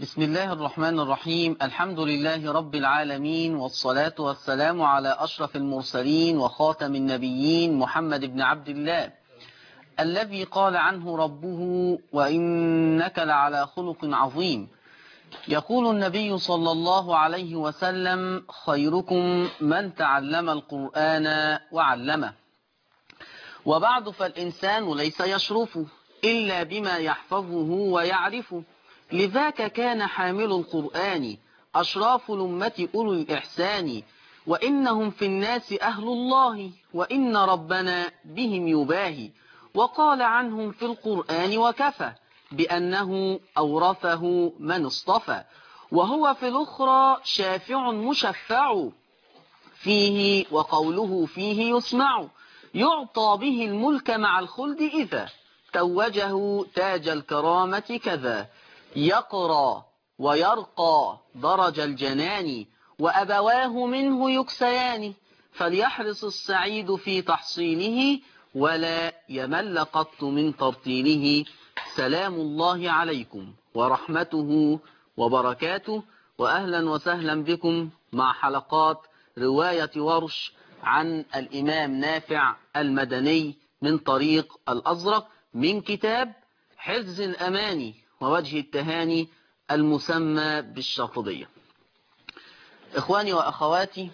بسم الله الرحمن الرحيم الحمد لله رب العالمين والصلاة والسلام على أشرف المرسلين وخاتم النبيين محمد بن عبد الله الذي قال عنه ربه وإنك لعلى خلق عظيم يقول النبي صلى الله عليه وسلم خيركم من تعلم القرآن وعلمه وبعد فالإنسان ليس يشرف إلا بما يحفظه ويعرفه لذاك كان حامل القرآن أشراف الأمة أولو الإحسان وإنهم في الناس أهل الله وإن ربنا بهم يباهي وقال عنهم في القرآن وكفى بأنه أورثه من اصطفى وهو في الأخرى شافع مشفع فيه وقوله فيه يسمع يعطى به الملك مع الخلد إذا توجه تاج الكرامة كذا يقرى ويرقى درج الجنان وأبواه منه يكسيان فليحرص السعيد في تحصيله ولا يمل قط من ترتيله سلام الله عليكم ورحمته وبركاته وأهلا وسهلا بكم مع حلقات رواية ورش عن الإمام نافع المدني من طريق الأزرق من كتاب حفظ الأماني ووجه التهاني المسمى بالشاطبية إخواني وأخواتي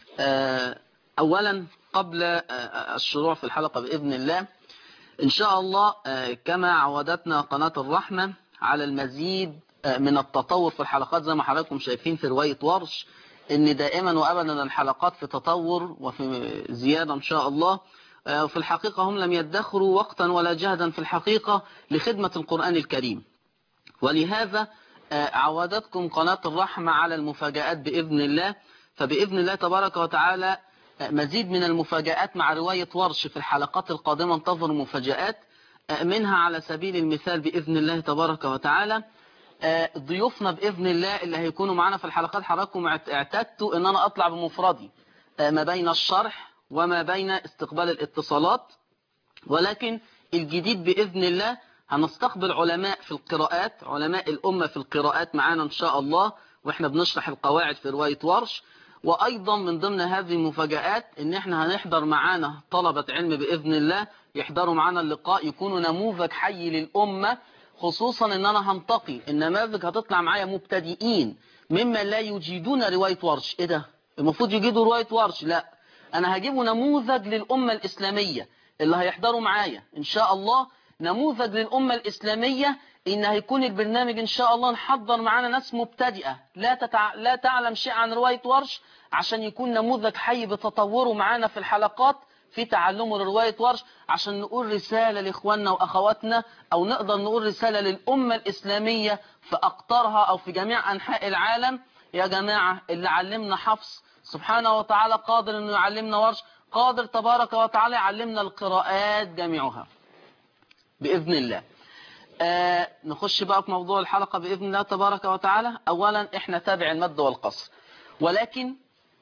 أولا قبل الشروع في الحلقة بإذن الله إن شاء الله كما عودتنا قناة الرحمة على المزيد من التطور في الحلقات زي ما حضراتكم شايفين في رواية ورش إن دائما وأبدا الحلقات في تطور وفي زيادة إن شاء الله في الحقيقة هم لم يدخروا وقتا ولا جهدا في الحقيقة لخدمة القرآن الكريم ولهذا عودتكم قناة الرحمة على المفاجآت بإذن الله فبإذن الله تبارك وتعالى مزيد من المفاجآت مع رواية ورش في الحلقات القادمة انتظروا مفاجآت منها على سبيل المثال بإذن الله تبارك وتعالى ضيوفنا بإذن الله اللي هيكونوا معنا في الحلقات حضراتكم اعتدتوا ان انا اطلع بمفردي ما بين الشرح وما بين استقبال الاتصالات ولكن الجديد بإذن الله هنستقبل علماء في القراءات علماء الأمة في القراءات معانا إن شاء الله وإحنا بنشرح القواعد في رواية ورش وأيضا من ضمن هذه المفاجآت إن إحنا هنحضر معانا طلبة علم بإذن الله يحضروا معانا اللقاء يكونوا نموذج حي للأمة خصوصا إن أنا هنتقي النماذج هتطلع معايا مبتدئين ممن لا يجيدون رواية ورش إيه ده المفروض يجيدوا رواية ورش لا أنا هجيبه نموذج للأمة الإسلامية اللي هيحضروا معايا إن شاء الله نموذج للأمة الإسلامية إن هيكون البرنامج إن شاء الله نحضر معانا ناس مبتدئة لا, تتع... لا تعلم شيء عن رواية ورش عشان يكون نموذج حي بتطوره معانا في الحلقات في تعلم رواية ورش عشان نقول رسالة لإخواننا وأخواتنا أو نقدر نقول رسالة للأمة الإسلامية في أقطارها أو في جميع أنحاء العالم يا جماعة اللي علمنا حفص سبحانه وتعالى قادر أنه يعلمنا ورش قادر تبارك وتعالى يعلمنا القراءات جميعها بإذن الله آه نخش بقى في موضوع الحلقة بإذن الله تبارك وتعالى أولا إحنا تابع المد والقصر ولكن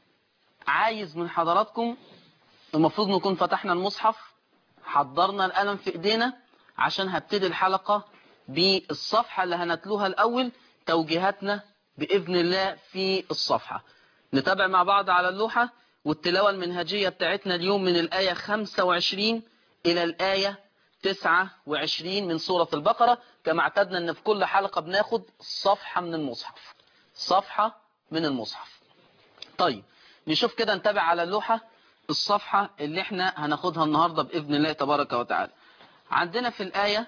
عايز من حضراتكم المفروض نكون فتحنا المصحف حضرنا القلم في إيدينا عشان هبتدي الحلقة بالصفحة اللي هنتلوها الأول توجيهاتنا بإذن الله في الصفحة نتابع مع بعض على اللوحة والتلاوة المنهجية بتاعتنا اليوم من الآية 25 إلى الآية 29 من سورة البقرة كما اعتدنا ان في كل حلقة بناخد صفحة من المصحف صفحة من المصحف طيب نشوف كده نتابع على اللوحة الصفحة اللي احنا هناخدها النهاردة بإذن الله تبارك وتعالى عندنا في الآية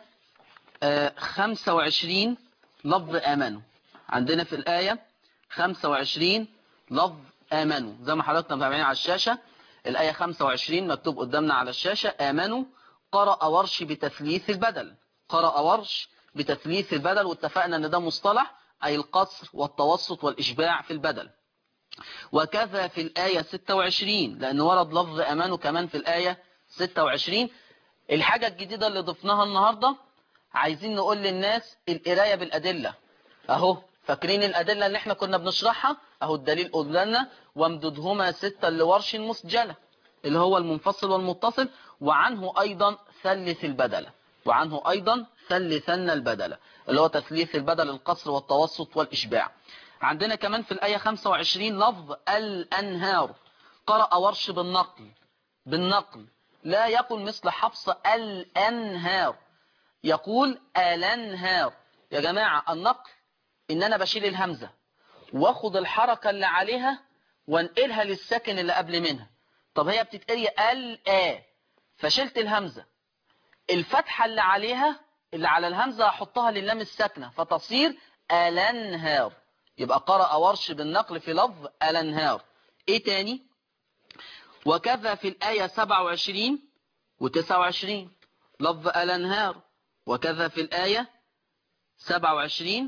25 لفظ آمنوا عندنا في الآية 25 لفظ آمنوا زي ما حضراتنا متابعين على الشاشة الآية 25 مكتوب قدامنا على الشاشة آمنوا قرأ ورش بتثليث البدل قرأ ورش بتثليث البدل واتفقنا ان ده مصطلح أي القصر والتوسط والإشباع في البدل وكذا في الآية 26 لأن ورد لفظ أمانه كمان في الآية 26 الحاجة الجديدة اللي ضفناها النهاردة عايزين نقول للناس القراية بالأدلة أهو فاكرين الأدلة اللي احنا كنا بنشرحها أهو الدليل قدامنا وامددهما ستة لورش مسجلة اللي هو المنفصل والمتصل وعنه أيضا ثلث البدلة وعنه أيضا ثلثن البدل اللي هو تثليث البدل القصر والتوسط والإشباع عندنا كمان في الآية 25 لفظ الأنهار قرأ ورش بالنقل بالنقل لا يقل مثل حفص الأنهار يقول الأنهار يا جماعة النقل إن أنا بشيل الهمزة واخد الحركة اللي عليها وانقلها للساكن اللي قبل منها طب هي بتتقري الآ فشلت الهمزة الفتحة اللي عليها اللي على الهمزة هحطها للام الساكنة فتصير الانهار يبقى قرأ ورش بالنقل في لفظ الانهار ايه تاني وكذا في الآية 27 و29 لفظ الانهار وكذا في الآية 27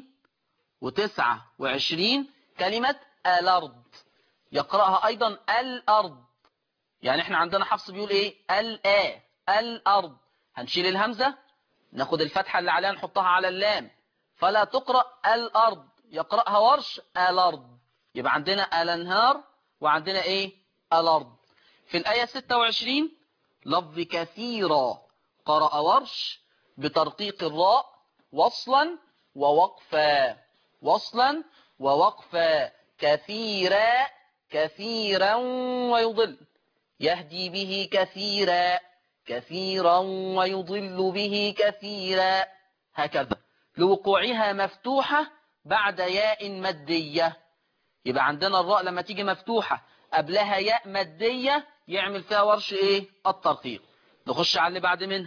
و29 كلمة الأرض يقرأها أيضا الأرض يعني احنا عندنا حفص بيقول ايه الآ الأرض هنشيل الهمزة ناخد الفتحة اللي عليها نحطها على اللام فلا تقرأ الأرض يقرأها ورش الأرض يبقى عندنا الأنهار وعندنا ايه الأرض في الآية 26 لفظ كثيرا قرأ ورش بترقيق الراء وصلا ووقفا وصلا ووقفا كثيرا كثيرا ويضل يهدي به كثيرا كثيرا ويضل به كثيرا هكذا لوقوعها مفتوحة بعد ياء مادية يبقى عندنا الراء لما تيجي مفتوحة قبلها ياء مادية يعمل فيها ورش ايه الترقيق نخش على اللي بعد منها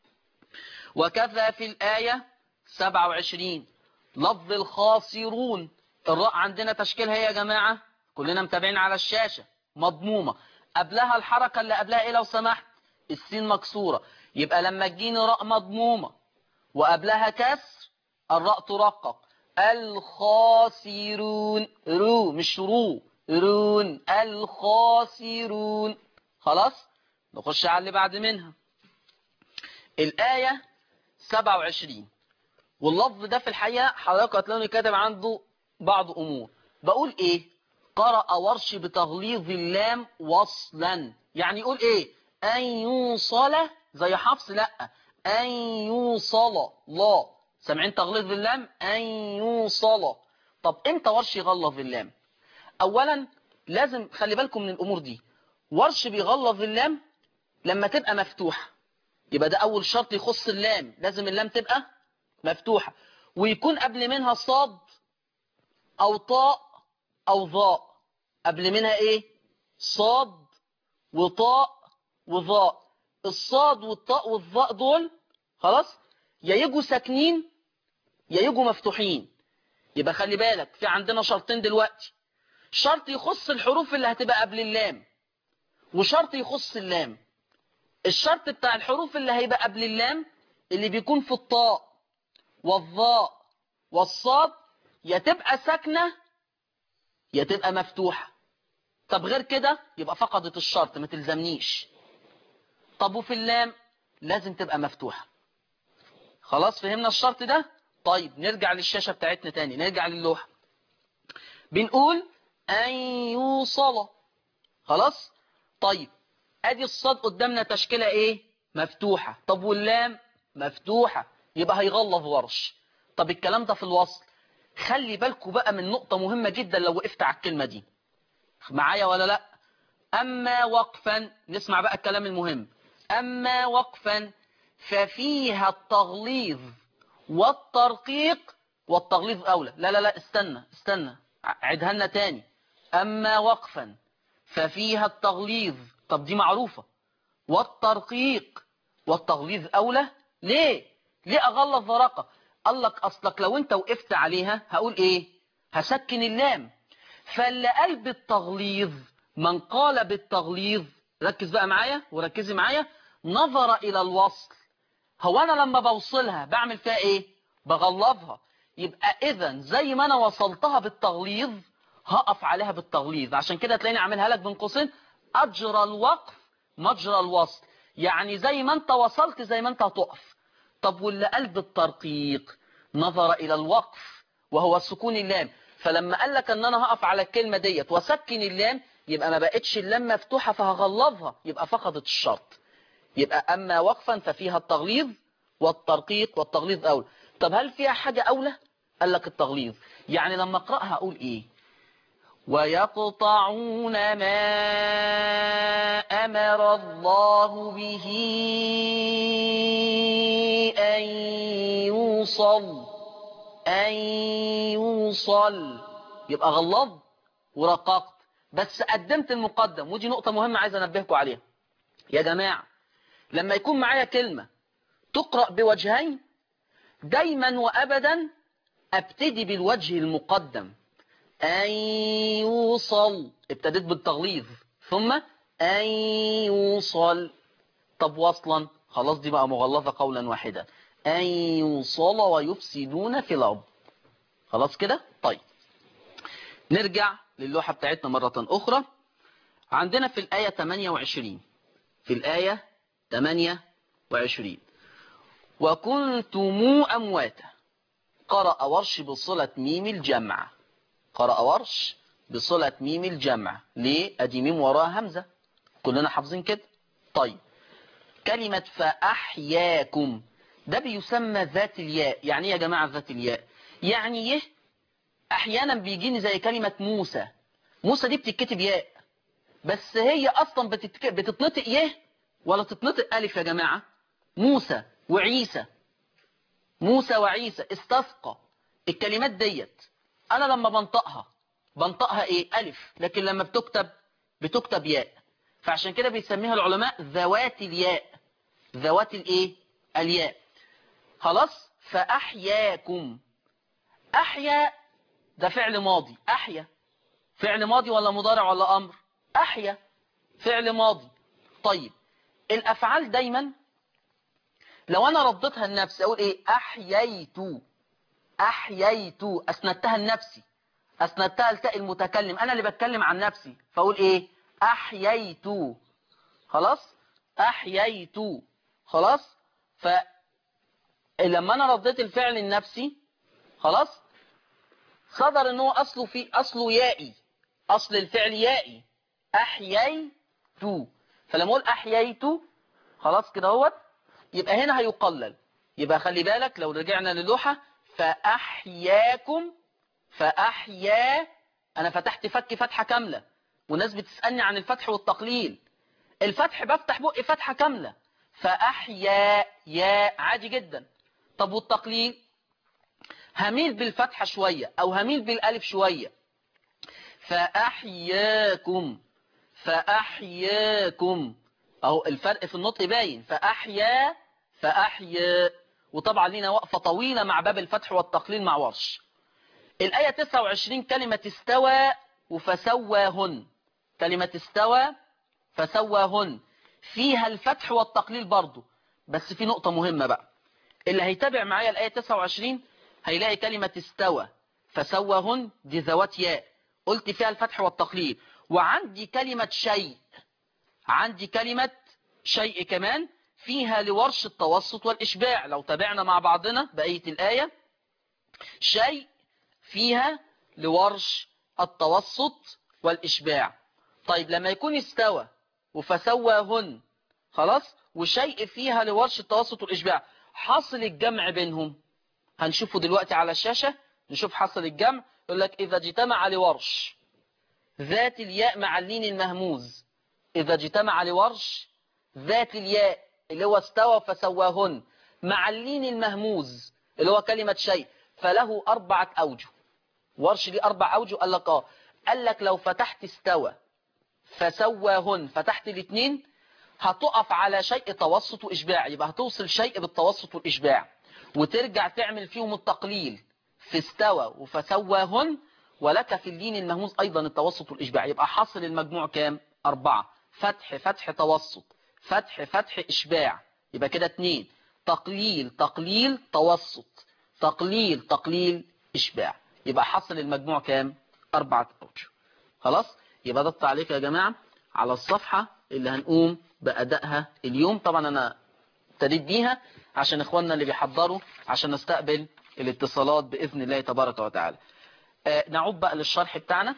وكذا في الآية 27 لفظ الخاسرون الراء عندنا تشكيلها ايه يا جماعة كلنا متابعين على الشاشة مضمومة قبلها الحركة اللي قبلها ايه لو سمحت السين مكسورة يبقى لما تجيني راء مضمومة وقبلها كسر الراء ترقق الخاسرون رو مش رو رون الخاسرون خلاص نخش على اللي بعد منها الآية 27 واللفظ ده في الحقيقة حضرتك هتلاقوني كاتب عنده بعض أمور بقول إيه قرأ ورش بتغليظ اللام وصلا يعني يقول إيه أن يوصل زي حفص لا أن يوصل لا سامعين تغليظ اللام أن يوصل طب امتى ورش يغلظ اللام أولا لازم خلي بالكم من الأمور دي ورش بيغلظ اللام لما تبقى مفتوحة يبقى ده أول شرط يخص اللام لازم اللام تبقى مفتوحة ويكون قبل منها صاد أو طاء أو ظاء قبل منها إيه صاد وطاء وظاء الصاد والطاء والظاء دول خلاص يا يجوا ساكنين يا يجوا مفتوحين يبقى خلي بالك في عندنا شرطين دلوقتي شرط يخص الحروف اللي هتبقى قبل اللام وشرط يخص اللام الشرط بتاع الحروف اللي هيبقى قبل اللام اللي بيكون في الطاء والظاء والصاد يا تبقى ساكنة يا تبقى مفتوحة طب غير كده يبقى فقدت الشرط ما تلزمنيش طب وفي اللام لازم تبقى مفتوحة خلاص فهمنا الشرط ده طيب نرجع للشاشة بتاعتنا تاني نرجع للوحة بنقول أن يوصل خلاص طيب ادي الصاد قدامنا تشكيلة ايه مفتوحة طب واللام مفتوحة يبقى هيغلظ ورش طب الكلام ده في الوصل خلي بالكوا بقى من نقطة مهمة جدا لو وقفت على الكلمة دي معايا ولا لا أما وقفا نسمع بقى الكلام المهم أما وقفا ففيها التغليظ والترقيق والتغليظ أولى لا لا لا استنى استنى عدها لنا تاني أما وقفا ففيها التغليظ طب دي معروفة والترقيق والتغليظ أولى ليه ليه أغلظ ورقة قال لك أصلك لو أنت وقفت عليها هقول إيه هسكن اللام فاللي قلب التغليظ من قال بالتغليظ ركز بقى معايا وركزي معايا نظر إلى الوصل هو أنا لما بوصلها بعمل فيها إيه بغلظها يبقى إذا زي ما أنا وصلتها بالتغليظ هقف عليها بالتغليظ عشان كده تلاقيني عاملها لك بين قوسين أجرى الوقف مجرى الوصل يعني زي ما أنت وصلت زي ما أنت هتقف طب واللي قلب الترقيق نظر إلى الوقف وهو سكون اللام فلما قال لك ان انا هقف على الكلمة ديت وسكن اللام يبقى ما بقتش اللام مفتوحة فهغلظها يبقى فقدت الشرط يبقى اما وقفا ففيها التغليظ والترقيق والتغليظ أولى طب هل فيها حاجة أولى قال لك التغليظ يعني لما أقرأها أقول إيه ويقطعون ما أمر الله به أن يوصل أن يوصل يبقى غلظ ورققت بس قدمت المقدم ودي نقطة مهمة عايز أنبهكم عليها يا جماعة لما يكون معايا كلمة تقرأ بوجهين دايما وأبدا أبتدي بالوجه المقدم أن يوصل ابتديت بالتغليظ ثم أن يوصل طب وصلا خلاص دي بقى مغلظة قولا واحدا أن يوصل ويفسدون في الأرض خلاص كده طيب نرجع للوحة بتاعتنا مرة أخرى عندنا في الآية 28 في الآية 28 وكنتم أمواتا قرأ ورش بصلة ميم الجمع قرأ ورش بصلة ميم الجمع ليه أدي ميم وراها همزة كلنا حافظين كده طيب كلمة فأحياكم ده بيسمى ذات الياء يعني ايه يا جماعة ذات الياء يعني يه احيانا بيجيني زي كلمة موسى موسى دي بتتكتب ياء بس هي اصلا بتتك... بتتنطق يه ولا تتنطق الف يا جماعة موسى وعيسى موسى وعيسى استسقى الكلمات ديت انا لما بنطقها بنطقها ايه الف لكن لما بتكتب بتكتب ياء فعشان كده بيسميها العلماء ذوات الياء ذوات الايه الياء خلاص فاحياكم احيا ده فعل ماضي احيا فعل ماضي ولا مضارع ولا امر احيا فعل ماضي طيب الافعال دايما لو انا رديتها لنفسي اقول ايه احييت احييت اسندتها لنفسي اسندتها لتاء المتكلم انا اللي بتكلم عن نفسي فاقول ايه احييت خلاص احييت خلاص فلما انا رديت الفعل لنفسي خلاص صدر ان هو اصله في اصله يائي اصل الفعل يائي احييت فلما اقول احييت خلاص كده اهوت يبقى هنا هيقلل يبقى خلي بالك لو رجعنا للوحة فاحياكم فاحيا انا فتحت فك فتحة كاملة والناس بتسألني عن الفتح والتقليل الفتح بفتح بقي فتحة كاملة فاحيا يا عادي جدا طب والتقليل هميل بالفتحة شوية او هميل بالالف شوية فاحياكم فاحياكم اهو الفرق في النطق باين فاحيا فاحيا وطبعا لينا وقفة طويلة مع باب الفتح والتقليل مع ورش الآية 29 كلمة استوى وفسواهن كلمة استوى فسواهن فيها الفتح والتقليل برضو بس في نقطة مهمة بقى اللي هيتابع معايا الآية 29 هيلاقي كلمة استوى فسواهن دي ذوات ياء قلت فيها الفتح والتقليل وعندي كلمة شيء عندي كلمة شيء كمان فيها لورش التوسط والإشباع لو تابعنا مع بعضنا بقية الآية شيء فيها لورش التوسط والإشباع طيب لما يكون استوى وفسواهن خلاص وشيء فيها لورش التوسط والإشباع حصل الجمع بينهم هنشوفه دلوقتي على الشاشة نشوف حصل الجمع يقول لك إذا اجتمع لورش ذات الياء مع اللين المهموز إذا اجتمع لورش ذات الياء اللي هو استوى فسواهن مع اللين المهموز اللي هو كلمة شيء فله أربعة أوجه ورش ليه أربع أوجه قال لك آه قال لك لو فتحت استوى فسواهن فتحت الاثنين هتقف على شيء توسط وإشباع يبقى هتوصل شيء بالتوسط والإشباع وترجع تعمل فيهم التقليل في استوى وفسواهن ولك في اللين المهموز أيضا التوسط والإشباع يبقى حصل المجموع كام أربعة فتح فتح توسط فتح فتح إشباع يبقى كده اتنين تقليل تقليل توسط تقليل تقليل إشباع يبقى حصل المجموع كام أربعة أوجه خلاص يبقى ده التعليق يا جماعة على الصفحة اللي هنقوم بأدائها اليوم طبعا أنا ابتديت بيها عشان إخواننا اللي بيحضروا عشان نستقبل الاتصالات بإذن الله تبارك وتعالى آه نعود بقى للشرح بتاعنا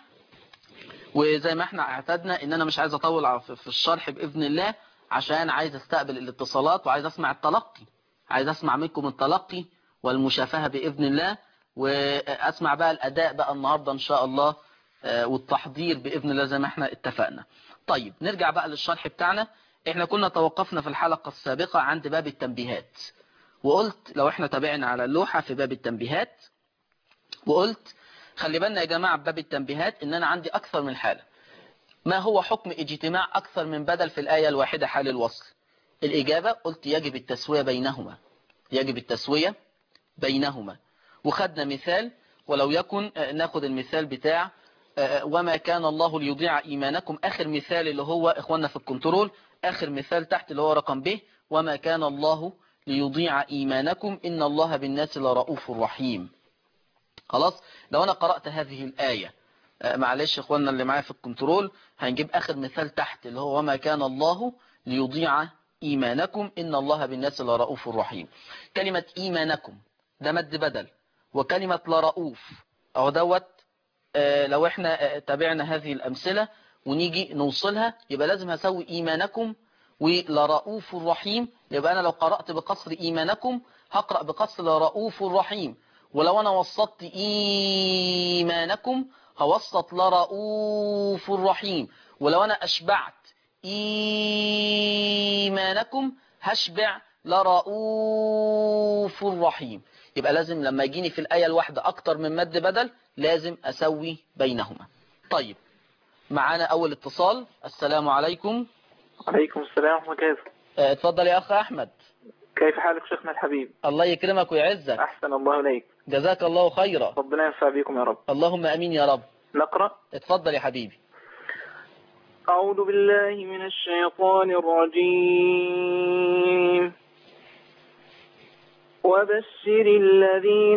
وزي ما احنا اعتدنا ان انا مش عايز اطول في الشرح باذن الله عشان عايز استقبل الاتصالات وعايز اسمع التلقي عايز اسمع منكم التلقي والمشافهة بإذن الله واسمع بقى الاداء بقى النهاردة ان شاء الله والتحضير بإذن الله زي ما احنا اتفقنا طيب نرجع بقى للشرح بتاعنا احنا كنا توقفنا في الحلقة السابقة عند باب التنبيهات وقلت لو احنا تابعنا على اللوحة في باب التنبيهات وقلت خلي بالنا يا جماعة باب التنبيهات ان انا عندي اكثر من حالة ما هو حكم اجتماع اكثر من بدل في الآية الواحدة حال الوصل الاجابة قلت يجب التسوية بينهما يجب التسوية بينهما وخدنا مثال ولو يكن ناخد المثال بتاع وما كان الله ليضيع إيمانكم آخر مثال اللي هو إخواننا في الكنترول آخر مثال تحت اللي هو رقم ب وما كان الله ليضيع إيمانكم إن الله بالناس لرؤوف رحيم خلاص لو أنا قرأت هذه الآية معلش إخواننا اللي معايا في الكنترول هنجيب آخر مثال تحت اللي هو وما كان الله ليضيع إيمانكم إن الله بالناس لرؤوف رحيم كلمة إيمانكم ده مد بدل وكلمة لرؤوف أو دوت لو احنا تابعنا هذه الأمثلة ونيجي نوصلها يبقى لازم هسوي إيمانكم ولرؤوف رحيم يبقى أنا لو قرأت بقصر إيمانكم هقرأ بقصر لرؤوف رحيم ولو أنا وسطت إيمانكم هوسط لرؤوف رحيم ولو أنا أشبعت إيمانكم هشبع لرؤوف رحيم يبقى لازم لما يجيني في الآية الواحدة أكتر من مد بدل لازم أسوي بينهما طيب معانا أول اتصال السلام عليكم عليكم السلام ورحمة الله اتفضل يا أخ أحمد كيف حالك شيخنا الحبيب الله يكرمك ويعزك أحسن الله إليك جزاك الله خيرا ربنا ينفع بكم يا رب اللهم أمين يا رب نقرأ اتفضل يا حبيبي أعوذ بالله من الشيطان الرجيم وبشر الذين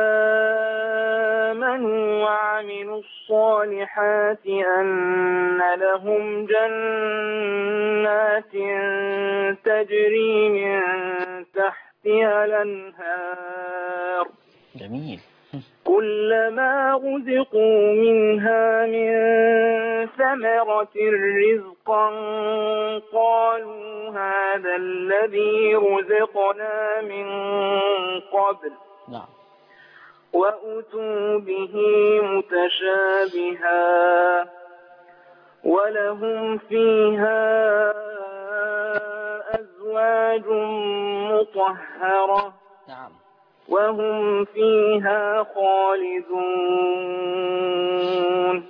آمنوا وعملوا الصالحات أن لهم جنات تجري من تحتها الأنهار جميل كلما رزقوا منها من ثمرة رزقا قالوا هذا الذي رزقنا من قبل نعم وأتوا به متشابها ولهم فيها أزواج مطهرة نعم وهم فيها خالدون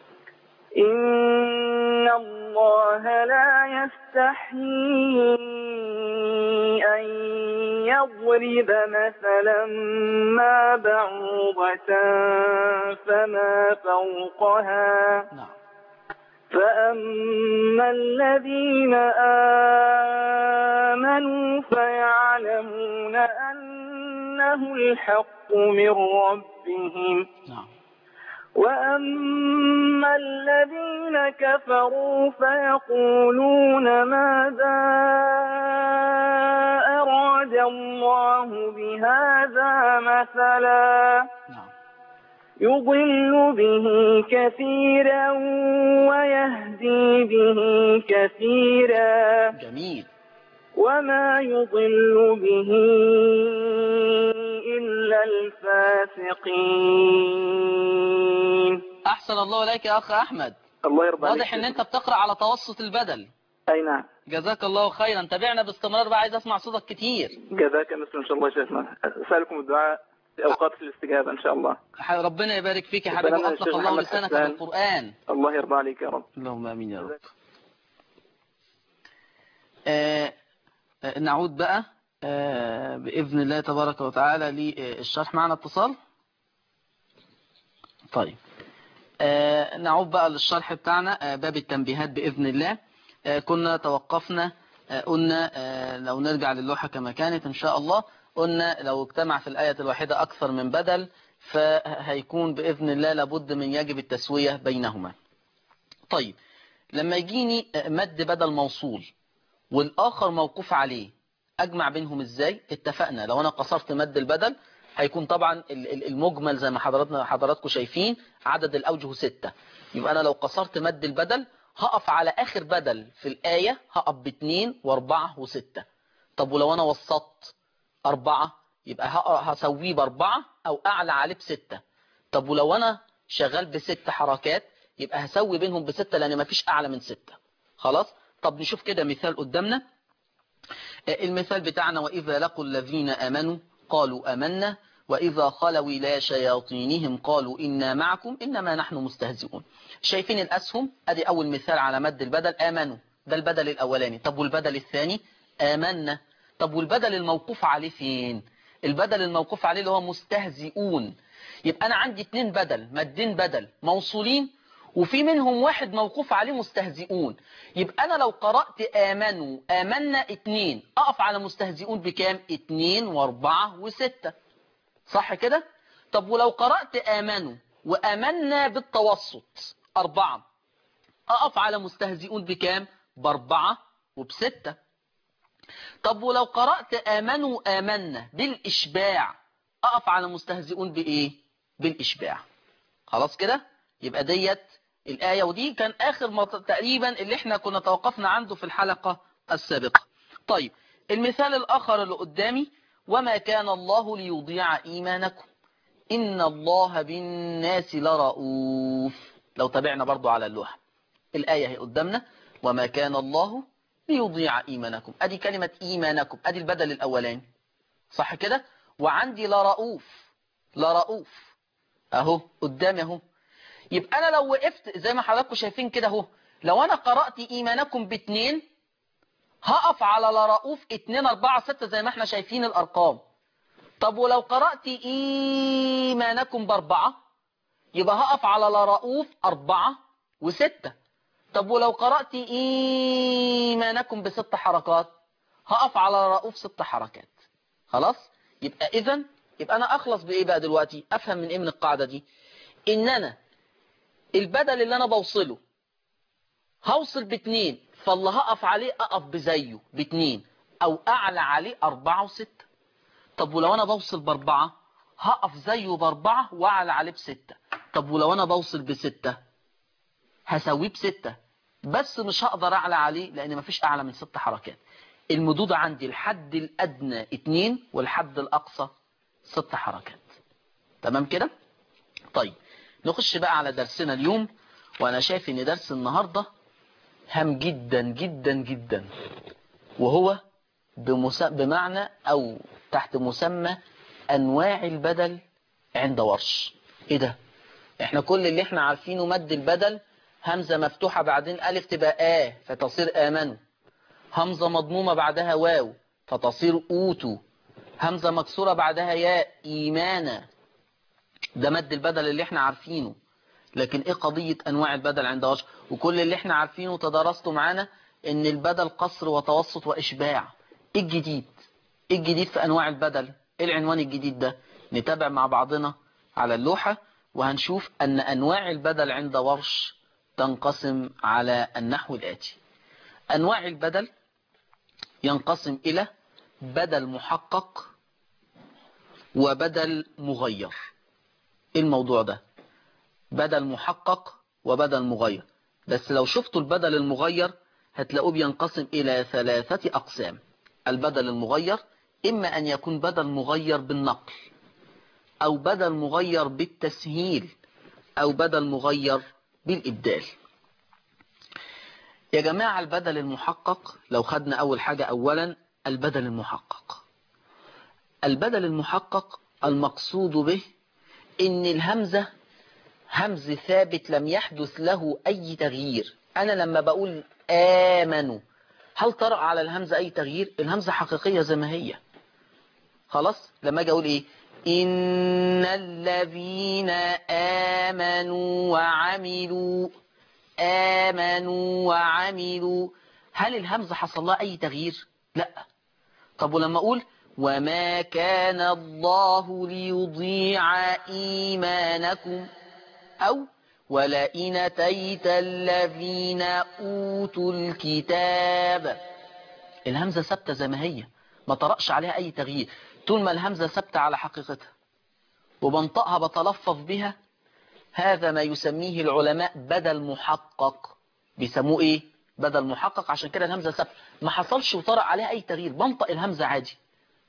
إن الله لا يستحيي أن يضرب مثلا ما بعوضة فما فوقها نعم فأما الذين آمنوا فيعلمون أنه الحق من ربهم نعم وأما الذين كفروا فيقولون ماذا أراد الله بهذا مثلا نعم يضل به كثيرا ويهدي به كثيرا جميل وما يضل به إلا الفاسقين أحسن الله إليك يا أخ أحمد الله يرضى عليك واضح إن أنت بتقرأ على توسط البدل أي نعم جزاك الله خيرا تابعنا باستمرار بقى عايز أسمع صوتك كتير جزاك مثل إن شاء الله شيخنا أسألكم الدعاء في أوقات الاستجابة إن شاء الله ح- ربنا يبارك فيك يا ربنا حبيبي يبارك أطلق فيك الله محمد لسانك حسان. بالقرآن الله يرضى عليك يا رب اللهم امين يا رب آه آه، نعود بقى آه باذن الله تبارك وتعالى للشرح معنا اتصال طيب آه نعود بقى للشرح بتاعنا آه باب التنبيهات باذن الله آه كنا توقفنا آه قلنا آه لو نرجع للوحة كما كانت ان شاء الله قلنا لو اجتمع في الآية الواحدة أكثر من بدل فهيكون بإذن الله لابد من يجب التسوية بينهما طيب لما يجيني مد بدل موصول والآخر موقوف عليه أجمع بينهم إزاي اتفقنا لو أنا قصرت مد البدل هيكون طبعا ال- ال- المجمل زي ما حضراتنا حضراتكم شايفين عدد الأوجه ستة يبقى أنا لو قصرت مد البدل هقف على آخر بدل في الآية هقف باتنين واربعة وستة طب ولو أنا وسطت أربعة يبقى ه- هسويه بأربعة أو أعلى عليه بستة طب ولو أنا شغال بست حركات يبقى هسوي بينهم بستة لأن مفيش أعلى من ستة خلاص طب نشوف كده مثال قدامنا المثال بتاعنا وإذا لقوا الذين آمنوا قالوا آمنا وإذا خلوا إلى شياطينهم قالوا إنا معكم إنما نحن مستهزئون شايفين الأسهم أدي أول مثال على مد البدل آمنوا ده البدل الأولاني طب والبدل الثاني آمنا طب والبدل الموقوف عليه فين البدل الموقوف عليه اللي هو مستهزئون يبقى أنا عندي اتنين بدل مدين بدل موصولين وفي منهم واحد موقوف عليه مستهزئون يبقى أنا لو قرأت آمنوا آمنا اتنين أقف على مستهزئون بكام اتنين واربعة وستة صح كده طب ولو قرأت آمنوا وآمنا بالتوسط أربعة أقف على مستهزئون بكام بأربعة وبستة طب ولو قرأت آمنوا آمنا بالإشباع أقف على مستهزئون بإيه بالإشباع خلاص كده يبقى ديت الآية ودي كان آخر ما تقريبا اللي احنا كنا توقفنا عنده في الحلقة السابقة طيب المثال الآخر اللي قدامي وما كان الله ليضيع إيمانكم إن الله بالناس لرؤوف لو تابعنا برضو على اللوحة الآية هي قدامنا وما كان الله ليضيع إيمانكم أدي كلمة إيمانكم أدي البدل الأولاني صح كده وعندي لرؤوف لرؤوف أهو قدامي أهو يبقى أنا لو وقفت زي ما حضراتكم شايفين كده أهو لو أنا قرأت إيمانكم باتنين هقف على لرؤوف اتنين أربعة ستة زي ما احنا شايفين الأرقام طب ولو قرأت إيمانكم بأربعة يبقى هقف على لرؤوف أربعة وستة طب ولو قرأت إيمانكم بست حركات هقف على رؤوف ست حركات خلاص يبقى إذن يبقى أنا أخلص بإيه بقى دلوقتي أفهم من إيه من القاعدة دي إن أنا البدل اللي أنا بوصله هوصل باتنين فاللي هقف عليه أقف بزيه باتنين أو أعلى عليه أربعة وستة طب ولو أنا بوصل بأربعة هقف زيه بأربعة وأعلى عليه بستة طب ولو أنا بوصل بستة هسويه بستة بس مش هقدر أعلى عليه لأن مفيش أعلى من ست حركات المدود عندي الحد الأدنى اتنين والحد الأقصى ست حركات تمام كده طيب نخش بقى على درسنا اليوم وأنا شايف إن درس النهاردة هام جدا جدا جدا وهو بمس... بمعنى أو تحت مسمى أنواع البدل عند ورش إيه ده إحنا كل اللي إحنا عارفينه مد البدل همزة مفتوحة بعدين ألف تبقى آ فتصير آمنوا همزة مضمومة بعدها واو فتصير أوتوا همزة مكسورة بعدها ياء إيمانا ده مد البدل اللي إحنا عارفينه لكن إيه قضية أنواع البدل عند ورش وكل اللي إحنا عارفينه تدرسته معانا إن البدل قصر وتوسط وإشباع إيه الجديد إيه الجديد في أنواع البدل إيه العنوان الجديد ده نتابع مع بعضنا على اللوحة وهنشوف أن أنواع البدل عند ورش تنقسم على النحو الآتي أنواع البدل ينقسم إلى بدل محقق وبدل مغير إيه الموضوع ده بدل محقق وبدل مغير بس لو شفتوا البدل المغير هتلاقوه بينقسم إلى ثلاثة أقسام البدل المغير إما أن يكون بدل مغير بالنقل أو بدل مغير بالتسهيل أو بدل مغير بالإبدال يا جماعة البدل المحقق لو خدنا أول حاجة أولا البدل المحقق البدل المحقق المقصود به إن الهمزة همز ثابت لم يحدث له أي تغيير أنا لما بقول آمنوا هل طرأ على الهمزة أي تغيير الهمزة حقيقية زي ما هي خلاص لما أجي أقول إيه إن الذين آمنوا وعملوا آمنوا وعملوا هل الهمزة حصل لها أي تغيير لا طب ولما أقول وما كان الله ليضيع إيمانكم أو ولئن أتيت الذين أوتوا الكتاب الهمزة ثابتة زي ما هي ما طرأش عليها أي تغيير طول ما الهمزة ثابتة على حقيقتها وبنطقها بتلفظ بها هذا ما يسميه العلماء بدل محقق بيسموه ايه بدل محقق عشان كده الهمزة ثابتة ما حصلش وطرأ عليها أي تغيير بنطق الهمزة عادي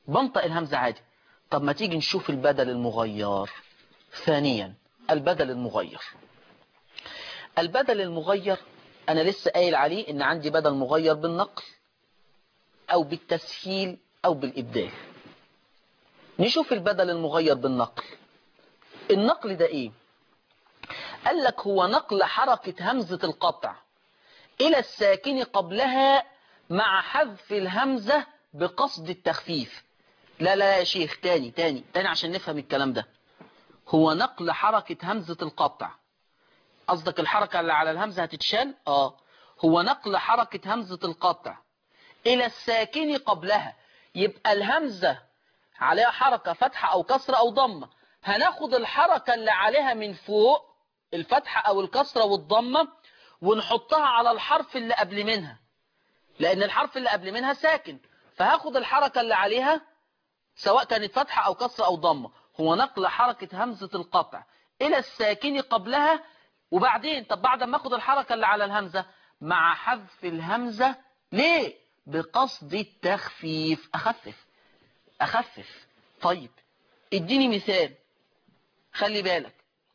بنطق الهمزة عادي طب ما تيجي نشوف البدل المغير ثانيا البدل المغير البدل المغير انا لسه قايل عليه ان عندي بدل مغير بالنقل او بالتسهيل او بالابدال نشوف البدل المغير بالنقل النقل ده ايه قال لك هو نقل حركة همزة القطع الى الساكن قبلها مع حذف الهمزة بقصد التخفيف لا لا يا شيخ تاني تاني تاني عشان نفهم الكلام ده هو نقل حركة همزة القطع قصدك الحركة اللي على الهمزة هتتشال اه هو نقل حركة همزة القطع الى الساكن قبلها يبقى الهمزة عليها حركة فتحة او كسرة او ضمة هناخد الحركة اللي عليها من فوق الفتحة او الكسرة والضمة ونحطها على الحرف اللي قبل منها لان الحرف اللي قبل منها ساكن فهاخد الحركة اللي عليها سواء كانت فتحة او كسرة او ضمة هو نقل حركة همزة القطع الى الساكن قبلها وبعدين طب بعد ما اخد الحركة اللي على الهمزة مع حذف الهمزة ليه بقصد التخفيف اخفف اخفف طيب اديني مثال خلي بالك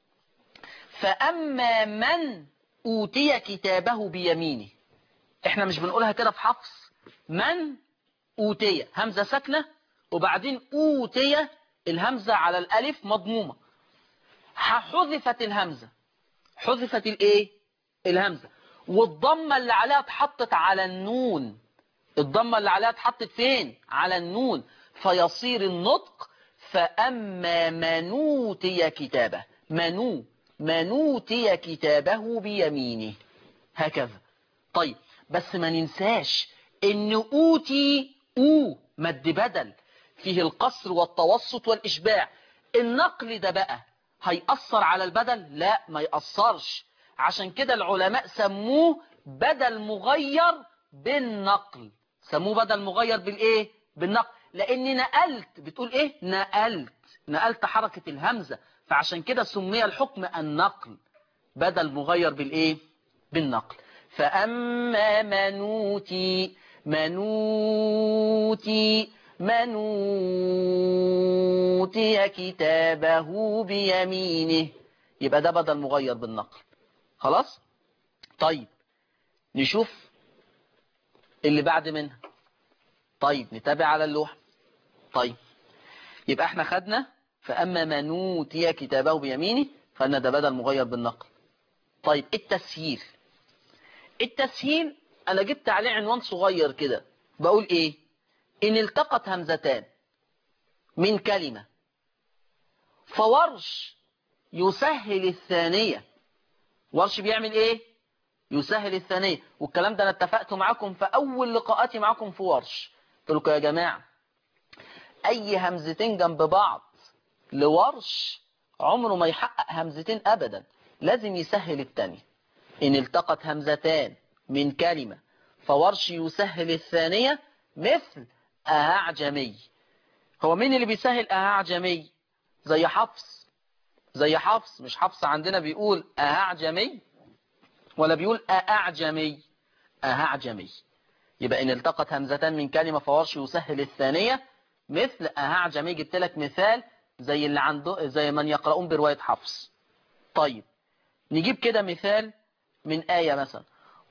فاما من اوتي كتابه بيمينه احنا مش بنقولها كده في حفص من اوتي همزة ساكنة وبعدين اوتي الهمزة على الالف مضمومة حذفت الهمزة حذفت الايه الهمزة والضمة اللي عليها اتحطت على النون الضمة اللي عليها اتحطت فين على النون فيصير النطق فأما منوتي كتابه منو منوتي كتابه بيمينه هكذا طيب بس ما ننساش ان اوتي او مد بدل فيه القصر والتوسط والإشباع النقل ده بقى هيأثر على البدل لا ما يأثرش عشان كده العلماء سموه بدل مغير بالنقل سموه بدل مغير بالايه بالنقل لاني نقلت بتقول ايه نقلت نقلت حركة الهمزة فعشان كده سمي الحكم النقل بدل مغير بالايه بالنقل فأما منوتي منوتي منوتي كتابه بيمينه يبقى ده بدل مغير بالنقل خلاص طيب نشوف اللي بعد منها طيب نتابع على اللوحة طيب يبقى احنا خدنا فأما من أوتي كتابه بيمينه فأن ده بدل مغير بالنقل طيب التسهيل التسهيل أنا جبت عليه عنوان صغير كده بقول إيه إن التقت همزتان من كلمة فورش يسهل الثانية ورش بيعمل إيه يسهل الثانية والكلام ده أنا اتفقت معاكم في أول لقاءاتي معاكم في ورش قلت لكم يا جماعة أي همزتين جنب بعض لورش عمره ما يحقق همزتين أبدا لازم يسهل الثانية إن التقت همزتان من كلمة فورش يسهل الثانية مثل أعجمي هو مين اللي بيسهل أعجمي زي حفص زي حفص مش حفص عندنا بيقول أعجمي ولا بيقول أعجمي أعجمي يبقى إن التقت همزتان من كلمة فورش يسهل الثانية مثل أعجمي جبت لك مثال زي اللي عنده زي من يقرؤون برواية حفص طيب نجيب كده مثال من آية مثلا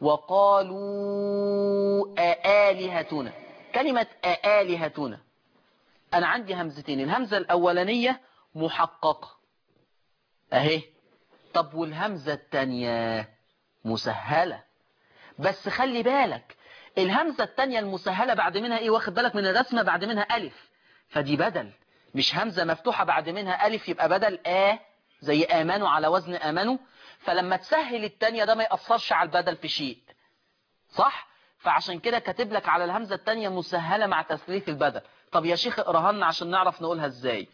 وقالوا آلهتنا كلمة آلهتنا أنا عندي همزتين الهمزة الأولانية محققة أهي طب والهمزة التانية مسهلة بس خلي بالك الهمزة التانية المسهلة بعد منها ايه واخد بالك من الرسمة بعد منها ألف فدي بدل مش همزة مفتوحة بعد منها ألف يبقى بدل آ زي آمنوا على وزن آمنوا فلما تسهل التانية ده ما يأثرش على البدل في شيء صح فعشان كده كاتب لك على الهمزة التانية مسهلة مع تثليث البدل طب يا شيخ اقراها لنا عشان نعرف نقولها ازاي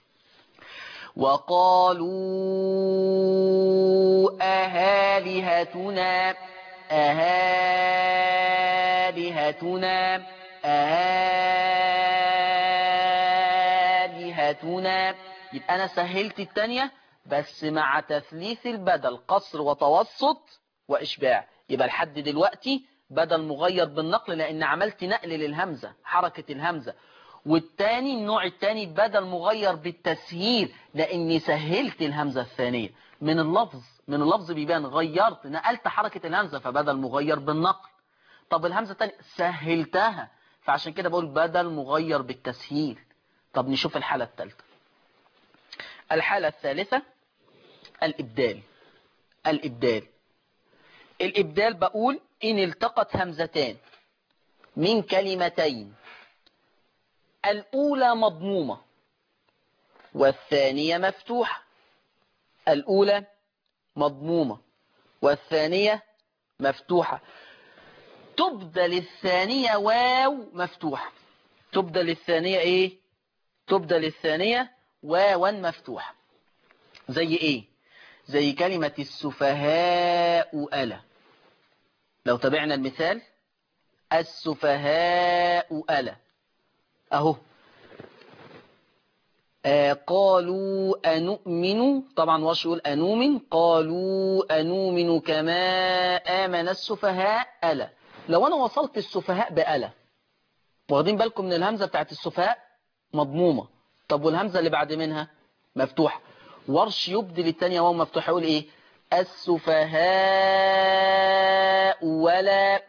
وقالوا أهالهتنا أهالهتنا أهالهتنا يبقى أنا سهلت التانية بس مع تثليث البدل قصر وتوسط وإشباع يبقى لحد دلوقتي بدل مغير بالنقل لأن عملت نقل للهمزة حركة الهمزة والتاني النوع التاني بدل مغير بالتسهيل لاني سهلت الهمزة الثانية من اللفظ من اللفظ بيبان غيرت نقلت حركة الهمزة فبدل مغير بالنقل طب الهمزة الثانية سهلتها فعشان كده بقول بدل مغير بالتسهيل طب نشوف الحالة الثالثة الحالة الثالثة الإبدال الإبدال الإبدال بقول إن التقت همزتان من كلمتين الأولى مضمومة والثانية مفتوحة الأولى مضمومة والثانية مفتوحة تبدل الثانية واو مفتوحة تبدل الثانية ايه تبدل الثانية واوا مفتوحة زي ايه زي كلمة السفهاء ألا لو تابعنا المثال السفهاء ألا اهو آه قالوا أنؤمن طبعا واش يقول أنؤمن قالوا أنؤمن كما آمن السفهاء ألا لو أنا وصلت السفهاء بألا واخدين بالكم من الهمزة بتاعت السفهاء مضمومة طب والهمزة اللي بعد منها مفتوحة ورش يبدل التانية وهو مفتوح يقول ايه السفهاء ولا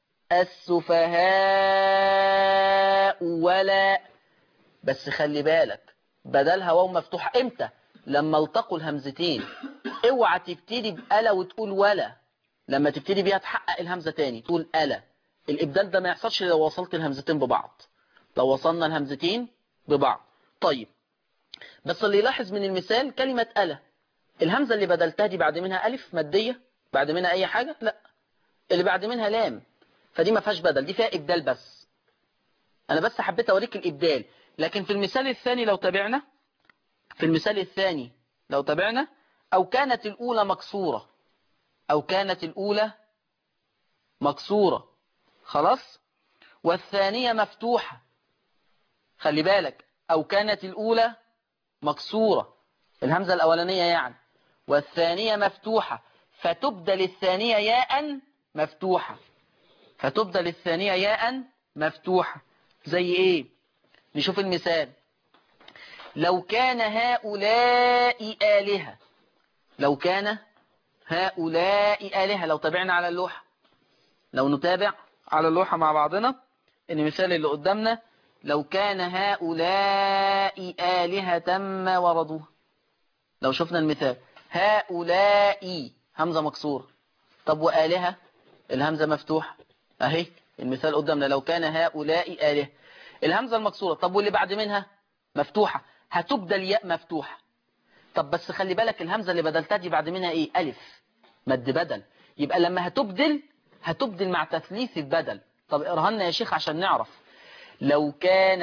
السفهاء ولا بس خلي بالك بدلها واو مفتوحة امتى لما التقوا الهمزتين اوعى تبتدي بألا وتقول ولا لما تبتدي بيها تحقق الهمزة تاني تقول ألا الإبدال ده ما يحصلش لو وصلت الهمزتين ببعض لو وصلنا الهمزتين ببعض طيب بس اللي يلاحظ من المثال كلمة ألا الهمزة اللي بدلتها دي بعد منها ألف مادية بعد منها أي حاجة لا اللي بعد منها لام فدي ما فيهاش بدل دي فيها إبدال بس أنا بس حبيت أوريك الإبدال لكن في المثال الثاني لو تابعنا في المثال الثاني لو تابعنا أو كانت الأولى مكسورة أو كانت الأولى مكسورة خلاص والثانية مفتوحة خلي بالك أو كانت الأولى مكسورة الهمزة الأولانية يعني والثانية مفتوحة فتبدل الثانية ياء مفتوحة فتبدل الثانية ياء مفتوحة زي ايه نشوف المثال لو كان هؤلاء آلهة لو كان هؤلاء آلهة لو تابعنا على اللوحة لو نتابع على اللوحة مع بعضنا المثال اللي قدامنا لو كان هؤلاء آلهة ما وردوها لو شفنا المثال هؤلاء همزة مكسورة طب وآلهة الهمزة مفتوحة اهي المثال قدامنا لو كان هؤلاء آلهة الهمزة المكسورة طب واللي بعد منها مفتوحة هتبدل ياء مفتوحة طب بس خلي بالك الهمزة اللي بدلتها دي بعد منها ايه ألف مد بدل يبقى لما هتبدل هتبدل مع تثليث البدل طب اقراها لنا يا شيخ عشان نعرف لو كان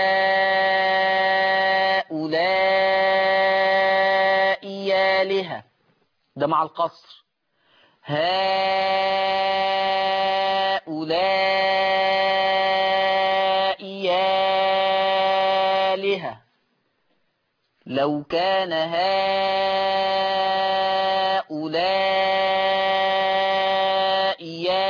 هؤلاء آلهة ده مع القصر هؤلاء آلهة لو كان هؤلاء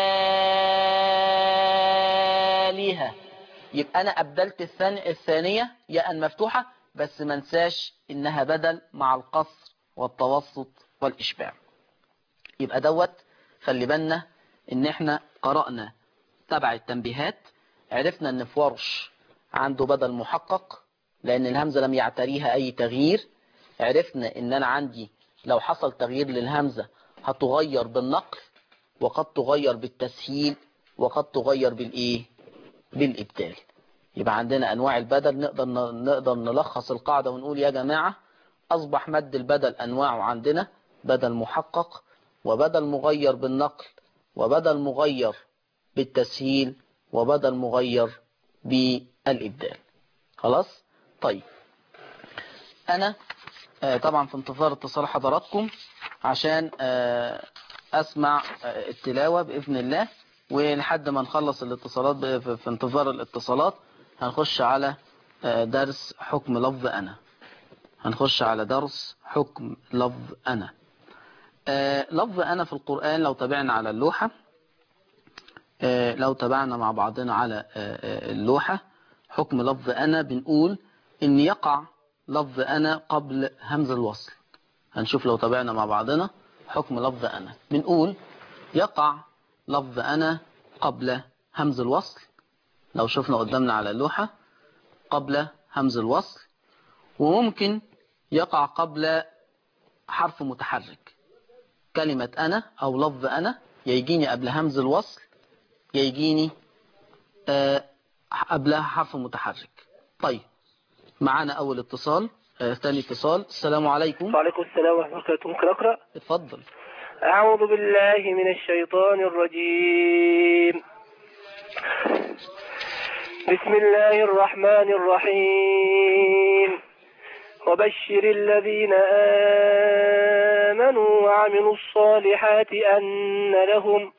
آلهة يبقى أنا أبدلت الثانية, الثانية ياء مفتوحة بس ما انساش إنها بدل مع القصر والتوسط والإشباع يبقى دوت خلي بالنا إن إحنا قرأنا تبع التنبيهات عرفنا إن في ورش عنده بدل محقق لأن الهمزة لم يعتريها أي تغيير عرفنا إن أنا عندي لو حصل تغيير للهمزة هتغير بالنقل وقد تغير بالتسهيل وقد تغير بالإيه بالإبدال يبقى عندنا أنواع البدل نقدر نقدر نلخص القاعدة ونقول يا جماعة أصبح مد البدل أنواعه عندنا بدل محقق وبدل مغير بالنقل وبدل مغير بالتسهيل وبدل مغير بالإبدال خلاص طيب أنا طبعا في انتظار اتصال حضراتكم عشان أسمع التلاوة بإذن الله ولحد ما نخلص الاتصالات في انتظار الاتصالات هنخش على درس حكم لفظ أنا هنخش على درس حكم لفظ أنا لفظ أنا في القرآن لو تابعنا على اللوحة لو تابعنا مع بعضنا على اللوحة حكم لفظ أنا بنقول إن يقع لفظ أنا قبل همز الوصل هنشوف لو تابعنا مع بعضنا حكم لفظ أنا بنقول يقع لفظ أنا قبل همز الوصل لو شفنا قدامنا على اللوحة قبل همز الوصل وممكن يقع قبل حرف متحرك كلمة أنا أو لفظ أنا يجيني قبل همز الوصل يجيني آه قبلها حرف متحرك طيب معانا أول اتصال آه ثاني اتصال السلام عليكم وعليكم السلام ورحمة الله وبركاته ممكن أقرأ اتفضل أعوذ بالله من الشيطان الرجيم بسم الله الرحمن الرحيم وبشر الذين آمنوا وعملوا الصالحات أن لهم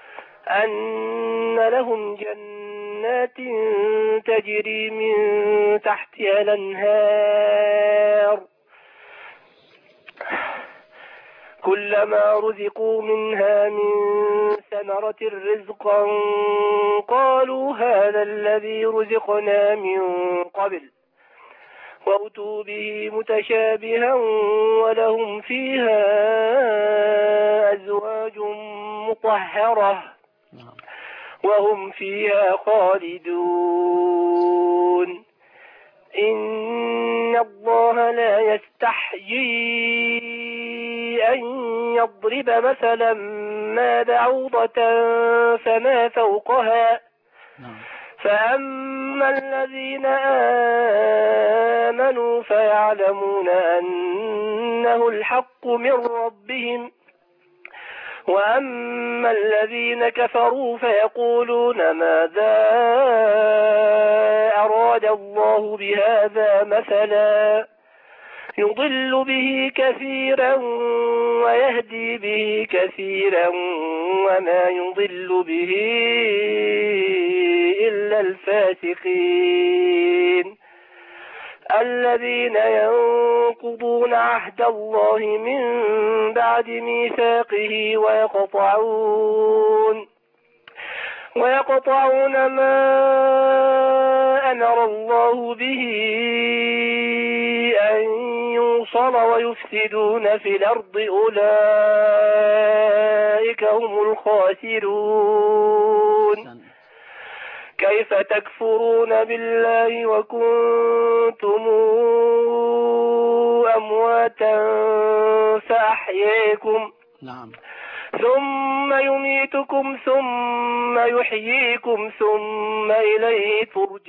أن لهم جنات تجري من تحتها الأنهار كلما رزقوا منها من ثمرة رزقا قالوا هذا الذي رزقنا من قبل وأتوا به متشابها ولهم فيها أزواج مطهرة نعم. وهم فيها خالدون إن الله لا يستحيي أن يضرب مثلا ما بعوضة فما فوقها نعم فأما الذين آمنوا فيعلمون أنه الحق من ربهم وأما الذين كفروا فيقولون ماذا أراد الله بهذا مثلا يضل به كثيرا ويهدي به كثيرا وما يضل به إلا الفاسقين الذين ينقضون عهد الله من بعد ميثاقه ويقطعون ويقطعون ما أمر الله به أن يوصل ويفسدون في الأرض أولئك هم الخاسرون أحسن. كيف تكفرون بالله وكنتم أمواتا فأحييكم نعم ثم يميتكم ثم يحييكم ثم إليه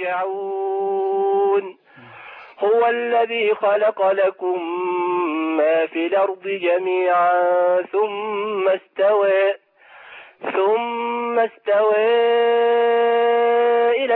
ترجعون هو الذي خلق لكم ما في الأرض جميعا ثم استوى ثم استوى إلى